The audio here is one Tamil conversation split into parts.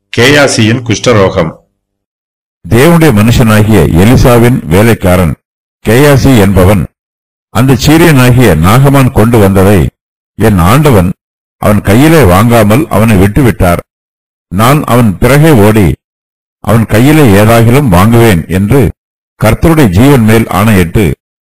கேயாசியின் குஷ்டரோகம் தேவனுடைய மனுஷனாகிய எலிசாவின் வேலைக்காரன் கேயாசி என்பவன் அந்த சீரியனாகிய நாகமான் கொண்டு வந்ததை என் ஆண்டவன் அவன் கையிலே வாங்காமல் அவனை விட்டுவிட்டார் நான் அவன் பிறகே ஓடி அவன் கையிலே ஏதாகிலும் வாங்குவேன் என்று கர்த்தருடைய ஜீவன் மேல் ஆணையிட்டு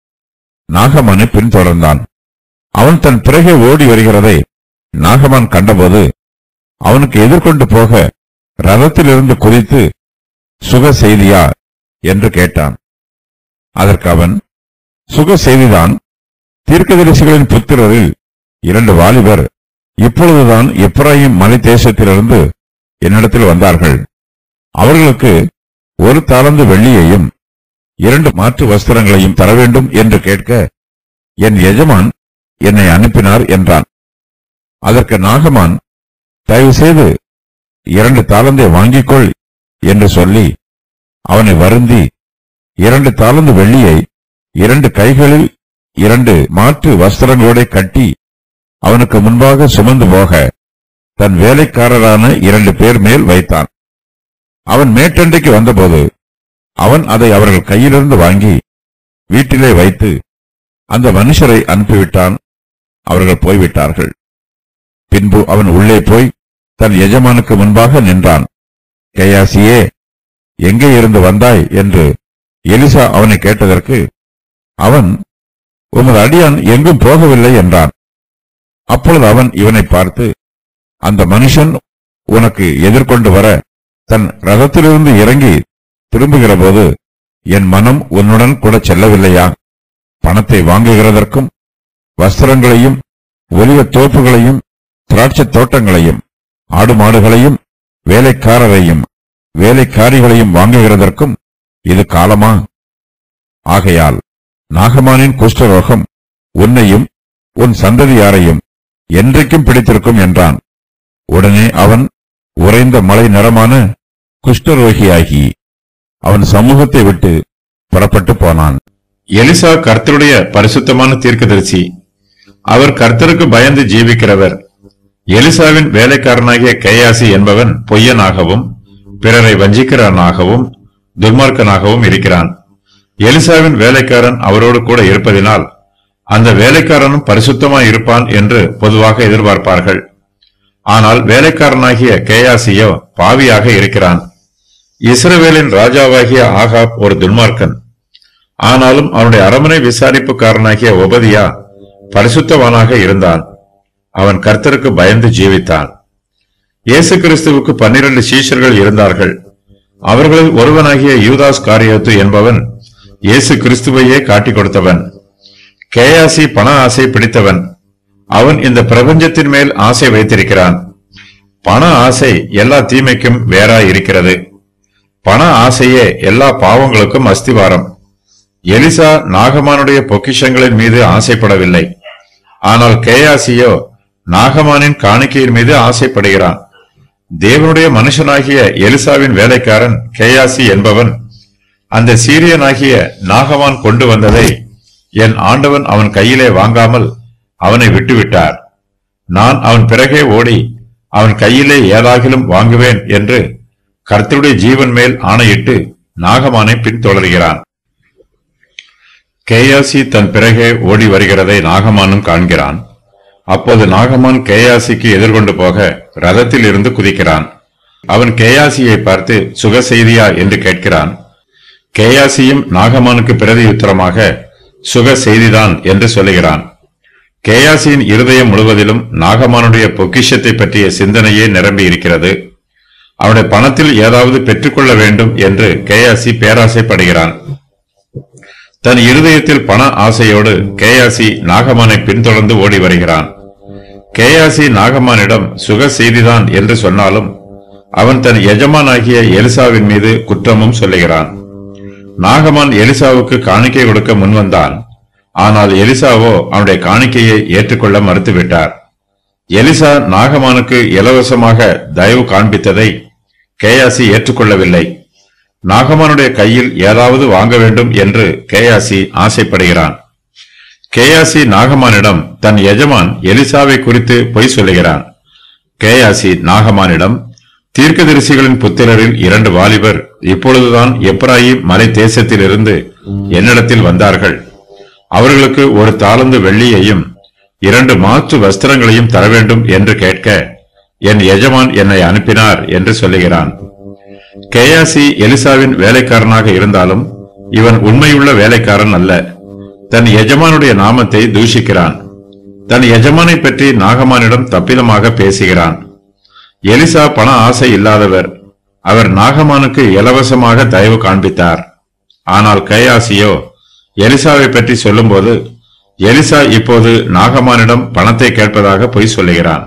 நாகமானை பின்தொடர்ந்தான் அவன் தன் பிறகே ஓடி வருகிறதை நாகமான் கண்டபோது அவனுக்கு எதிர்கொண்டு போக ரதத்திலிருந்து குதித்து சுக செய்தியா என்று கேட்டான் அதற்கு அவன் சுக செய்திதான் தீர்க்கதரிசிகளின் புத்திரரில் இரண்டு வாலிபர் இப்பொழுதுதான் எப்ராயிம் மலை தேசத்திலிருந்து என்னிடத்தில் வந்தார்கள் அவர்களுக்கு ஒரு தாளந்து வெள்ளியையும் இரண்டு மாற்று வஸ்திரங்களையும் தர வேண்டும் என்று கேட்க என் எஜமான் என்னை அனுப்பினார் என்றான் அதற்கு நாகமான் தயவு செய்து இரண்டு தாளந்தை வாங்கிக்கொள் என்று சொல்லி அவனை வருந்தி இரண்டு தாளந்து வெள்ளியை இரண்டு கைகளில் இரண்டு மாற்று வஸ்திரங்களோட கட்டி அவனுக்கு முன்பாக சுமந்து போக தன் வேலைக்காரரான இரண்டு பேர் மேல் வைத்தான் அவன் மேட்டண்டைக்கு வந்தபோது அவன் அதை அவர்கள் கையிலிருந்து வாங்கி வீட்டிலே வைத்து அந்த மனுஷரை அனுப்பிவிட்டான் அவர்கள் போய்விட்டார்கள் பின்பு அவன் உள்ளே போய் தன் எஜமானுக்கு முன்பாக நின்றான் கேயாசியே எங்கே இருந்து வந்தாய் என்று எலிசா அவனை கேட்டதற்கு அவன் உமது அடியான் எங்கும் போகவில்லை என்றான் அப்பொழுது அவன் இவனை பார்த்து அந்த மனுஷன் உனக்கு எதிர்கொண்டு வர தன் ரதத்திலிருந்து இறங்கி திரும்புகிற போது என் மனம் உன்னுடன் கூட செல்லவில்லையா பணத்தை வாங்குகிறதற்கும் வஸ்திரங்களையும் ஒலிவ தோப்புகளையும் திராட்சைத் தோட்டங்களையும் ஆடு மாடுகளையும் வேலைக்காரரையும் வேலைக்காரிகளையும் வாங்குகிறதற்கும் இது காலமா ஆகையால் நாகமானின் குஷ்டரோகம் உன்னையும் உன் சந்ததியாரையும் என்றைக்கும் பிடித்திருக்கும் என்றான் உடனே அவன் உறைந்த மலை நிறமான குஷ்டரோகியாகி அவன் சமூகத்தை விட்டு புறப்பட்டு போனான் எலிசா கர்த்தருடைய பரிசுத்தமான தீர்க்கதரிசி அவர் கர்த்தருக்கு பயந்து ஜீவிக்கிறவர் எலிசாவின் வேலைக்காரனாகிய கேயாசி என்பவன் பொய்யனாகவும் பிறரை வஞ்சிக்கிறவனாகவும் துர்மார்க்கனாகவும் இருக்கிறான் எலிசாவின் வேலைக்காரன் அவரோடு கூட இருப்பதினால் அந்த வேலைக்காரனும் பரிசுத்தமாய் இருப்பான் என்று பொதுவாக எதிர்பார்ப்பார்கள் ஆனால் வேலைக்காரனாகிய கேயாசியோ பாவியாக இருக்கிறான் இஸ்ரவேலின் ராஜாவாகிய ஆகாப் ஒரு துன்மார்க்கன் ஆனாலும் அவனுடைய அரமனை விசாரிப்புக்காரனாகிய ஒபதியா பரிசுத்தவானாக இருந்தான் அவன் கர்த்தருக்கு பயந்து ஜீவித்தான் இயேசு கிறிஸ்துவுக்கு பன்னிரண்டு சீஷர்கள் இருந்தார்கள் அவர்களில் ஒருவனாகிய யூதாஸ் காரியத்து என்பவன் இயேசு கிறிஸ்துவையே காட்டிக் கொடுத்தவன் கேயாசி பண ஆசை பிடித்தவன் அவன் இந்த பிரபஞ்சத்தின் மேல் ஆசை வைத்திருக்கிறான் பண ஆசை எல்லா தீமைக்கும் வேறாய் இருக்கிறது பண ஆசையே எல்லா பாவங்களுக்கும் அஸ்திவாரம் எலிசா நாகமானுடைய பொக்கிஷங்களின் மீது ஆசைப்படவில்லை ஆனால் கேயாசியோ நாகமானின் காணிக்கையின் மீது ஆசைப்படுகிறான் தேவனுடைய மனுஷனாகிய எலிசாவின் வேலைக்காரன் கேயாசி என்பவன் அந்த சீரியனாகிய நாகமான் கொண்டு வந்ததை என் ஆண்டவன் அவன் கையிலே வாங்காமல் அவனை விட்டுவிட்டார் நான் அவன் பிறகே ஓடி அவன் கையிலே ஏதாகிலும் வாங்குவேன் என்று கர்த்தருடைய ஜீவன் மேல் ஆணையிட்டு நாகமானை பின்தொடர்கிறான் கேயாசி தன் பிறகே ஓடி வருகிறதை நாகமானும் காண்கிறான் அப்போது நாகமான் கேயாசிக்கு எதிர்கொண்டு போக ரதத்தில் இருந்து குதிக்கிறான் அவன் கேயாசியை பார்த்து சுக செய்தியா என்று கேட்கிறான் கேயாசியும் நாகமானுக்கு பிரதியுத்தரமாக சுக செய்திதான் என்று சொல்லுகிறான் கேயாசியின் இருதயம் முழுவதிலும் நாகமானுடைய பொக்கிஷத்தை பற்றிய சிந்தனையே நிரம்பி இருக்கிறது அவனுடைய பணத்தில் ஏதாவது பெற்றுக்கொள்ள வேண்டும் என்று கேயாசி பேராசைப்படுகிறான் தன் இருதயத்தில் பண ஆசையோடு கேயாசி நாகமானை பின்தொடர்ந்து ஓடி வருகிறான் கேயாசி நாகமானிடம் சுக செய்திதான் என்று சொன்னாலும் அவன் தன் எஜமானாகிய எலிசாவின் மீது குற்றமும் சொல்லுகிறான் நாகமான் எலிசாவுக்கு காணிக்கை கொடுக்க முன்வந்தான் ஆனால் எலிசாவோ அவனுடைய காணிக்கையை ஏற்றுக்கொள்ள மறுத்துவிட்டார் எலிசா நாகமானுக்கு இலவசமாக தயவு காண்பித்ததை கேயாசி ஏற்றுக்கொள்ளவில்லை நாகமானுடைய கையில் ஏதாவது வாங்க வேண்டும் என்று கேயாசி ஆசைப்படுகிறான் கேயாசி நாகமானிடம் தன் எஜமான் எலிசாவை குறித்து பொய் சொல்லுகிறான் கேயாசி நாகமானிடம் தீர்க்கதரிசிகளின் புத்திரரில் இரண்டு வாலிபர் இப்பொழுதுதான் எப்ராயிம் மலை தேசத்திலிருந்து என்னிடத்தில் வந்தார்கள் அவர்களுக்கு ஒரு தாளந்து வெள்ளியையும் இரண்டு மாற்று வஸ்திரங்களையும் தர வேண்டும் என்று கேட்க என் எஜமான் என்னை அனுப்பினார் என்று சொல்லுகிறான் கேயாசி எலிசாவின் வேலைக்காரனாக இருந்தாலும் இவன் உண்மையுள்ள வேலைக்காரன் அல்ல தன் எஜமானுடைய நாமத்தை தூஷிக்கிறான் தன் எஜமானை பற்றி நாகமானிடம் தப்பிதமாக பேசுகிறான் எலிசா பண ஆசை இல்லாதவர் அவர் நாகமானுக்கு இலவசமாக தயவு காண்பித்தார் ஆனால் கையாசியோ எலிசாவை பற்றி சொல்லும்போது எலிசா இப்போது நாகமானிடம் பணத்தை கேட்பதாக பொய் சொல்லுகிறான்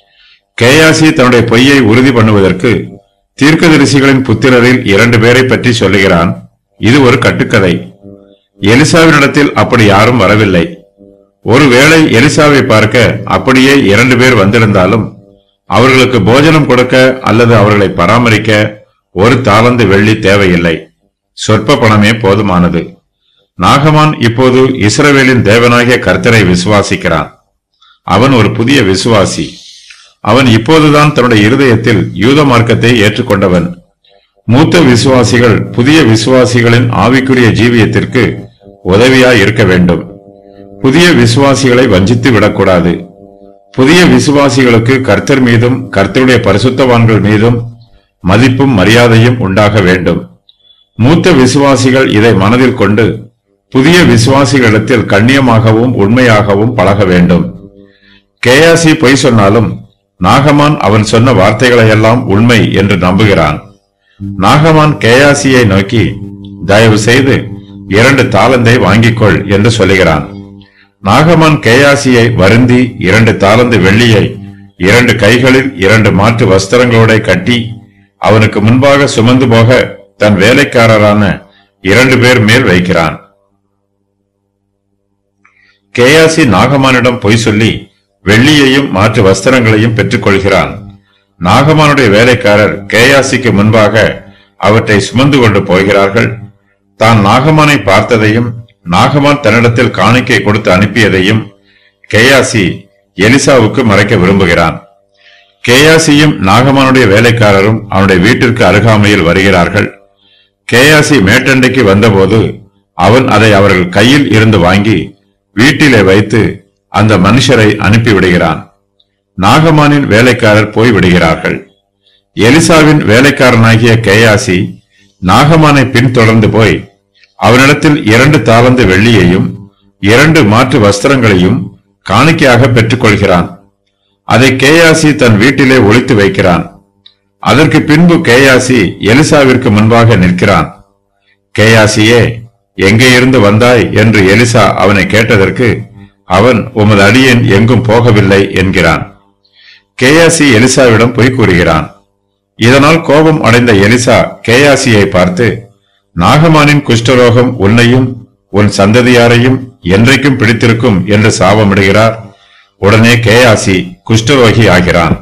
கேயாசி தன்னுடைய பொய்யை உறுதி பண்ணுவதற்கு தீர்க்கதரிசிகளின் புத்திரரில் இரண்டு பேரை பற்றி சொல்லுகிறான் இது ஒரு கட்டுக்கதை எலிசாவினிடத்தில் அப்படி யாரும் வரவில்லை ஒருவேளை எலிசாவை பார்க்க அப்படியே இரண்டு பேர் வந்திருந்தாலும் அவர்களுக்கு போஜனம் கொடுக்க அல்லது அவர்களை பராமரிக்க ஒரு தாளந்து வெள்ளி தேவையில்லை சொற்ப பணமே போதுமானது நாகமான் இப்போது இஸ்ரவேலின் தேவனாகிய கர்த்தரை விசுவாசிக்கிறான் அவன் ஒரு புதிய விசுவாசி அவன் இப்போதுதான் தன்னுடைய இருதயத்தில் யூத மார்க்கத்தை ஏற்றுக்கொண்டவன் மூத்த விசுவாசிகள் புதிய விசுவாசிகளின் ஆவிக்குரிய ஜீவியத்திற்கு உதவியாய் இருக்க வேண்டும் புதிய விசுவாசிகளை வஞ்சித்து விடக்கூடாது புதிய விசுவாசிகளுக்கு கர்த்தர் மீதும் கர்த்தருடைய பரிசுத்தவான்கள் மீதும் மதிப்பும் மரியாதையும் உண்டாக வேண்டும் மூத்த விசுவாசிகள் இதை மனதில் கொண்டு புதிய விசுவாசிகளிடத்தில் கண்ணியமாகவும் உண்மையாகவும் பழக வேண்டும் கேயாசி பொய் சொன்னாலும் நாகமான் அவன் சொன்ன வார்த்தைகளையெல்லாம் உண்மை என்று நம்புகிறான் நாகமான் கேயாசியை நோக்கி தயவு செய்து இரண்டு தாளந்தை வாங்கிக்கொள் என்று சொல்லுகிறான் நாகமான் கேயாசியை வருந்தி இரண்டு தாளந்து வெள்ளியை இரண்டு கைகளில் இரண்டு மாற்று வஸ்திரங்களோட கட்டி அவனுக்கு முன்பாக சுமந்து போக தன் வேலைக்காரரான இரண்டு பேர் மேல் வைக்கிறான் கேயாசி நாகமானிடம் பொய் சொல்லி வெள்ளியையும் மாற்று வஸ்திரங்களையும் பெற்றுக்கொள்கிறான் நாகமானுடைய வேலைக்காரர் கேயாசிக்கு முன்பாக அவற்றை சுமந்து கொண்டு போகிறார்கள் தான் நாகமானை பார்த்ததையும் நாகமான் தன்னிடத்தில் காணிக்கை கொடுத்து அனுப்பியதையும் கேயாசி எலிசாவுக்கு மறைக்க விரும்புகிறான் கேயாசியும் நாகமானுடைய வேலைக்காரரும் அவனுடைய வீட்டிற்கு அருகாமையில் வருகிறார்கள் கேயாசி மேட்டண்டைக்கு வந்தபோது அவன் அதை அவர்கள் கையில் இருந்து வாங்கி வீட்டிலே வைத்து அந்த மனுஷரை அனுப்பிவிடுகிறான் நாகமானின் வேலைக்காரர் போய் விடுகிறார்கள் எலிசாவின் வேலைக்காரனாகிய கேயாசி நாகமானை பின்தொடர்ந்து போய் அவனிடத்தில் இரண்டு தாளந்து வெள்ளியையும் இரண்டு மாற்று வஸ்திரங்களையும் காணிக்கையாக பெற்றுக்கொள்கிறான் அதை கேயாசி தன் வீட்டிலே ஒளித்து வைக்கிறான் அதற்கு பின்பு கேயாசி எலிசாவிற்கு முன்பாக நிற்கிறான் கேயாசியே எங்கே இருந்து வந்தாய் என்று எலிசா அவனை கேட்டதற்கு அவன் உமது அடியேன் எங்கும் போகவில்லை என்கிறான் கேயாசி எலிசாவிடம் பொய் கூறுகிறான் இதனால் கோபம் அடைந்த எலிசா கேயாசியை பார்த்து நாகமானின் குஷ்டரோகம் உன்னையும் உன் சந்ததியாரையும் என்றைக்கும் பிடித்திருக்கும் என்று சாபமிடுகிறார் உடனே கேயாசி குஷ்டரோகி ஆகிறான்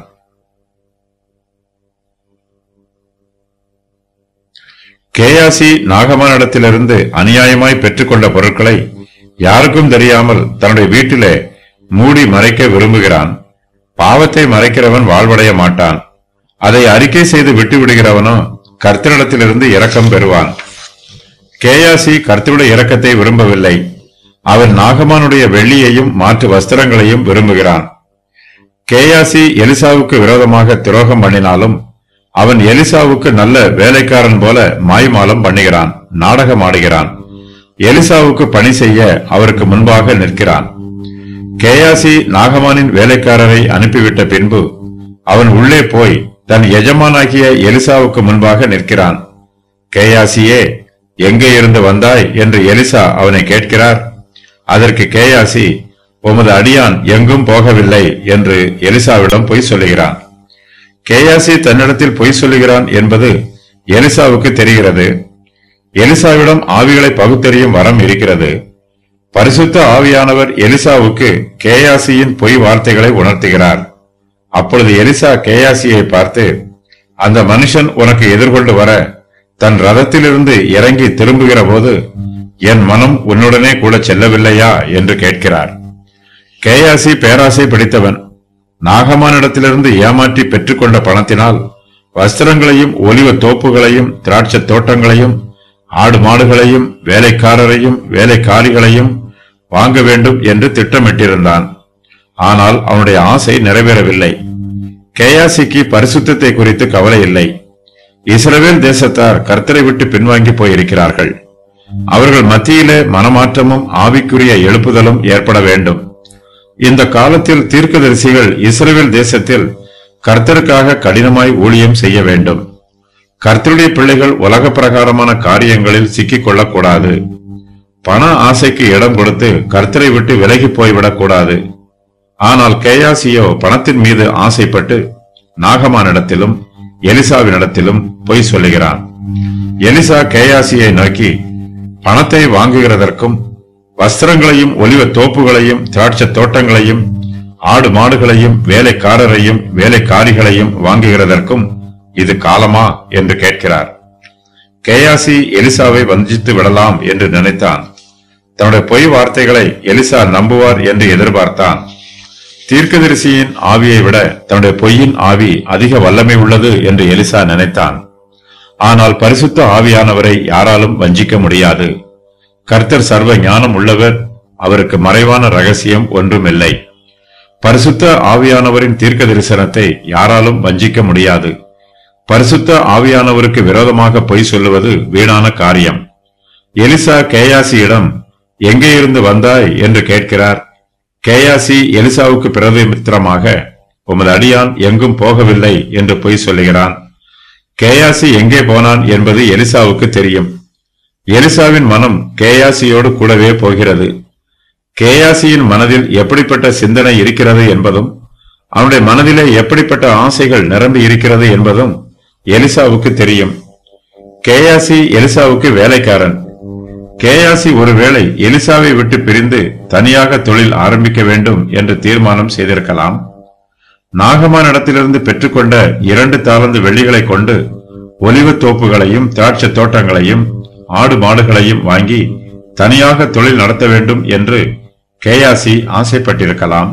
கேயாசி நாகமானிடத்திலிருந்து அநியாயமாய் பெற்றுக்கொண்ட பொருட்களை யாருக்கும் தெரியாமல் தன்னுடைய வீட்டிலே மூடி மறைக்க விரும்புகிறான் பாவத்தை மறைக்கிறவன் வாழ்வடைய மாட்டான் அதை அறிக்கை செய்து விட்டு விடுகிறவனோ கர்த்தரிடத்திலிருந்து இரக்கம் பெறுவான் கேயாசி கர்த்தருடைய இரக்கத்தை விரும்பவில்லை அவன் நாகமானுடைய வெள்ளியையும் மாற்று வஸ்திரங்களையும் விரும்புகிறான் கேயாசி எலிசாவுக்கு விரோதமாக துரோகம் பண்ணினாலும் அவன் எலிசாவுக்கு நல்ல வேலைக்காரன் போல மாய்மாலம் பண்ணுகிறான் நாடகம் ஆடுகிறான் எலிசாவுக்கு பணி செய்ய அவருக்கு முன்பாக நிற்கிறான் கேயாசி நாகமானின் வேலைக்காரரை அனுப்பிவிட்ட பின்பு அவன் உள்ளே போய் தன் எஜமானாகிய எலிசாவுக்கு முன்பாக நிற்கிறான் கேயாசியே எங்கே இருந்து வந்தாய் என்று எலிசா அவனை கேட்கிறார் அதற்கு கேயாசி உமது அடியான் எங்கும் போகவில்லை என்று எலிசாவிடம் பொய் சொல்லுகிறான் கேயாசி தன்னிடத்தில் பொய் சொல்லுகிறான் என்பது எலிசாவுக்கு தெரிகிறது எலிசாவிடம் ஆவிகளை பகுத்தறியும் வரம் இருக்கிறது பரிசுத்த ஆவியானவர் எலிசாவுக்கு கேயாசியின் பொய் வார்த்தைகளை உணர்த்துகிறார் அப்பொழுது எலிசா கேயாசியை பார்த்து அந்த மனுஷன் உனக்கு எதிர்கொண்டு வர தன் ரதத்திலிருந்து இறங்கி திரும்புகிற போது என் மனம் உன்னுடனே கூட செல்லவில்லையா என்று கேட்கிறார் கேயாசி பேராசை பிடித்தவன் நாகமானிடத்திலிருந்து ஏமாற்றி பெற்றுக்கொண்ட பணத்தினால் வஸ்திரங்களையும் ஒலிவ தோப்புகளையும் திராட்சை தோட்டங்களையும் ஆடு மாடுகளையும் வேலைக்காரரையும் வேலைக்காரிகளையும் வாங்க வேண்டும் என்று திட்டமிட்டிருந்தான் ஆனால் அவனுடைய ஆசை நிறைவேறவில்லை கேயாசிக்கு பரிசுத்தத்தை குறித்து கவலை இல்லை இஸ்ரவேல் தேசத்தார் கர்த்தரை விட்டு பின்வாங்கி போயிருக்கிறார்கள் அவர்கள் மத்தியிலே மனமாற்றமும் ஆவிக்குரிய எழுப்புதலும் ஏற்பட வேண்டும் இந்த காலத்தில் தீர்க்கதரிசிகள் இஸ்ரவேல் தேசத்தில் கர்த்தருக்காக கடினமாய் ஊழியம் செய்ய வேண்டும் கர்த்தருடைய பிள்ளைகள் உலக பிரகாரமான காரியங்களில் சிக்கிக் கொள்ளக்கூடாது பண ஆசைக்கு இடம் கொடுத்து கர்த்தரை விட்டு விலகி போய்விடக் கூடாது ஆனால் கேயாசியோ பணத்தின் மீது ஆசைப்பட்டு நாகமானிடத்திலும் எலிசாவினிடத்திலும் பொய் சொல்லுகிறான் எலிசா கேயாசியை நோக்கி பணத்தை வாங்குகிறதற்கும் வஸ்திரங்களையும் ஒலிவ தோப்புகளையும் திராட்சை தோட்டங்களையும் ஆடு மாடுகளையும் வேலைக்காரரையும் வேலைக்காரிகளையும் வாங்குகிறதற்கும் இது காலமா என்று கேட்கிறார் கேயாசி எலிசாவை வஞ்சித்து விடலாம் என்று நினைத்தான் தன்னுடைய பொய் வார்த்தைகளை எலிசா நம்புவார் என்று எதிர்பார்த்தான் தீர்க்கதரிசியின் ஆவியை விட தன்னுடைய பொய்யின் ஆவி அதிக வல்லமை உள்ளது என்று எலிசா நினைத்தான் ஆனால் பரிசுத்த ஆவியானவரை யாராலும் வஞ்சிக்க முடியாது கர்த்தர் சர்வ ஞானம் உள்ளவர் அவருக்கு மறைவான ரகசியம் ஒன்றுமில்லை பரிசுத்த ஆவியானவரின் தீர்க்க தரிசனத்தை யாராலும் வஞ்சிக்க முடியாது பரிசுத்த ஆவியானவருக்கு விரோதமாக பொய் சொல்லுவது வீணான காரியம் எலிசா கேயாசியிடம் எங்கே இருந்து வந்தாய் என்று கேட்கிறார் கேயாசி எலிசாவுக்கு பிரதிமித்திரமாக உமது அடியான் எங்கும் போகவில்லை என்று பொய் சொல்லுகிறான் கேயாசி எங்கே போனான் என்பது எலிசாவுக்கு தெரியும் எலிசாவின் மனம் கேயாசியோடு கூடவே போகிறது கேயாசியின் மனதில் எப்படிப்பட்ட சிந்தனை இருக்கிறது என்பதும் அவனுடைய மனதிலே எப்படிப்பட்ட ஆசைகள் நிரம்பி இருக்கிறது என்பதும் எலிசாவுக்கு தெரியும் கேயாசி எலிசாவுக்கு வேலைக்காரன் கேயாசி ஒருவேளை எலிசாவை விட்டு பிரிந்து தனியாக தொழில் ஆரம்பிக்க வேண்டும் என்று தீர்மானம் செய்திருக்கலாம் நாகமானிடத்திலிருந்து பெற்றுக்கொண்ட இரண்டு தாளந்து வெள்ளிகளை கொண்டு ஒலிவத் தோப்புகளையும் திராட்சை தோட்டங்களையும் ஆடு மாடுகளையும் வாங்கி தனியாக தொழில் நடத்த வேண்டும் என்று கேயாசி ஆசைப்பட்டிருக்கலாம்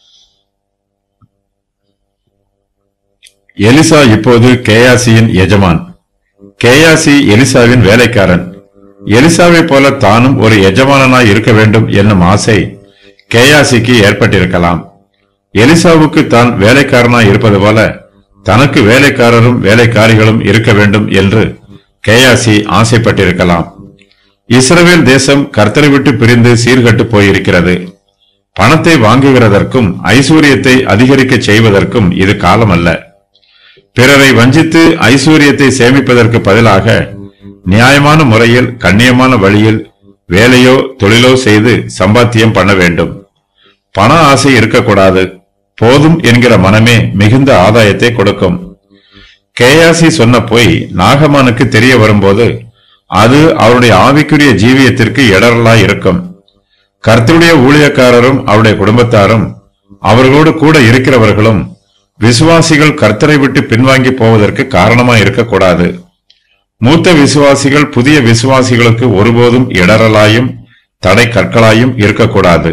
எலிசா இப்போது கேயாசியின் எஜமான் கேயாசி எலிசாவின் வேலைக்காரன் எலிசாவை போல தானும் ஒரு எஜமானனாய் இருக்க வேண்டும் என்னும் ஆசை கேயாசிக்கு ஏற்பட்டிருக்கலாம் எலிசாவுக்கு தான் வேலைக்காரனாய் இருப்பது போல தனக்கு வேலைக்காரரும் வேலைக்காரிகளும் இருக்க வேண்டும் என்று கேயாசி ஆசைப்பட்டிருக்கலாம் இஸ்ரவேல் தேசம் கர்த்தரை விட்டு பிரிந்து சீர்கட்டு போயிருக்கிறது பணத்தை வாங்குகிறதற்கும் ஐஸ்வர்யத்தை அதிகரிக்க செய்வதற்கும் இது காலமல்ல பிறரை வஞ்சித்து ஐஸ்வர்யத்தை சேமிப்பதற்கு பதிலாக நியாயமான முறையில் கண்ணியமான வழியில் வேலையோ தொழிலோ செய்து சம்பாத்தியம் பண்ண வேண்டும் பண ஆசை இருக்கக்கூடாது போதும் என்கிற மனமே மிகுந்த ஆதாயத்தை கொடுக்கும் கேயாசி சொன்ன பொய் நாகமானுக்கு தெரிய வரும்போது அது அவருடைய ஆவிக்குரிய ஜீவியத்திற்கு இடரலாய் இருக்கும் கர்த்தருடைய ஊழியக்காரரும் அவருடைய குடும்பத்தாரும் அவர்களோடு கூட இருக்கிறவர்களும் விசுவாசிகள் கர்த்தரை விட்டு பின்வாங்கி போவதற்கு காரணமா இருக்கக்கூடாது மூத்த விசுவாசிகள் புதிய விசுவாசிகளுக்கு ஒருபோதும் இடரலாயும் தடை கற்களாயும் இருக்கக்கூடாது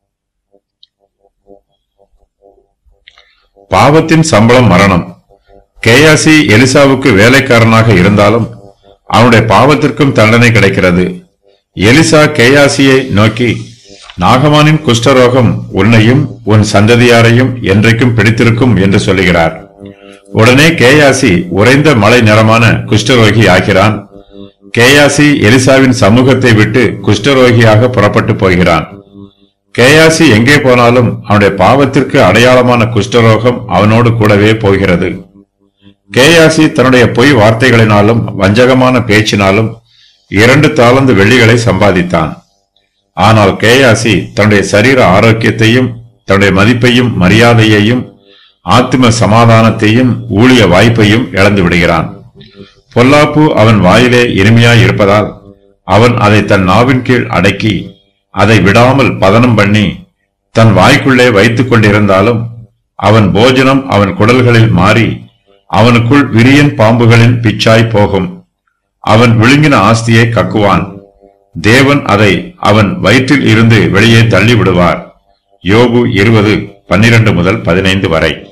பாவத்தின் சம்பளம் மரணம் கேயாசி எலிசாவுக்கு வேலைக்காரனாக இருந்தாலும் அவனுடைய பாவத்திற்கும் தண்டனை கிடைக்கிறது எலிசா கேயாசியை நோக்கி நாகமானின் குஷ்டரோகம் உன்னையும் உன் சந்ததியாரையும் என்றைக்கும் பிடித்திருக்கும் என்று சொல்லுகிறார் உடனே கேயாசி உறைந்த மலை நிறமான குஷ்டரோகி ஆகிறான் கேயாசி எலிசாவின் சமூகத்தை விட்டு குஷ்டரோகியாக புறப்பட்டு போகிறான் கேயாசி எங்கே போனாலும் அவனுடைய பாவத்திற்கு அடையாளமான குஷ்டரோகம் அவனோடு கூடவே போகிறது கேயாசி தன்னுடைய பொய் வார்த்தைகளினாலும் வஞ்சகமான பேச்சினாலும் இரண்டு தாளந்து வெள்ளிகளை சம்பாதித்தான் ஆனால் கேயாசி தன்னுடைய சரீர ஆரோக்கியத்தையும் தன்னுடைய மதிப்பையும் மரியாதையையும் ஆத்ம சமாதானத்தையும் ஊழிய வாய்ப்பையும் இழந்து விடுகிறான் பொல்லாப்பு அவன் வாயிலே இனிமையாய் இருப்பதால் அவன் அதை தன் நாவின் கீழ் அடக்கி அதை விடாமல் பதனம் பண்ணி தன் வாய்க்குள்ளே வைத்துக் கொண்டிருந்தாலும் அவன் போஜனம் அவன் குடல்களில் மாறி அவனுக்குள் விரியன் பாம்புகளின் பிச்சாய் போகும் அவன் விழுங்கின ஆஸ்தியை கக்குவான் தேவன் அதை அவன் வயிற்றில் இருந்து வெளியே தள்ளி விடுவார் யோபு இருபது பன்னிரண்டு முதல் பதினைந்து வரை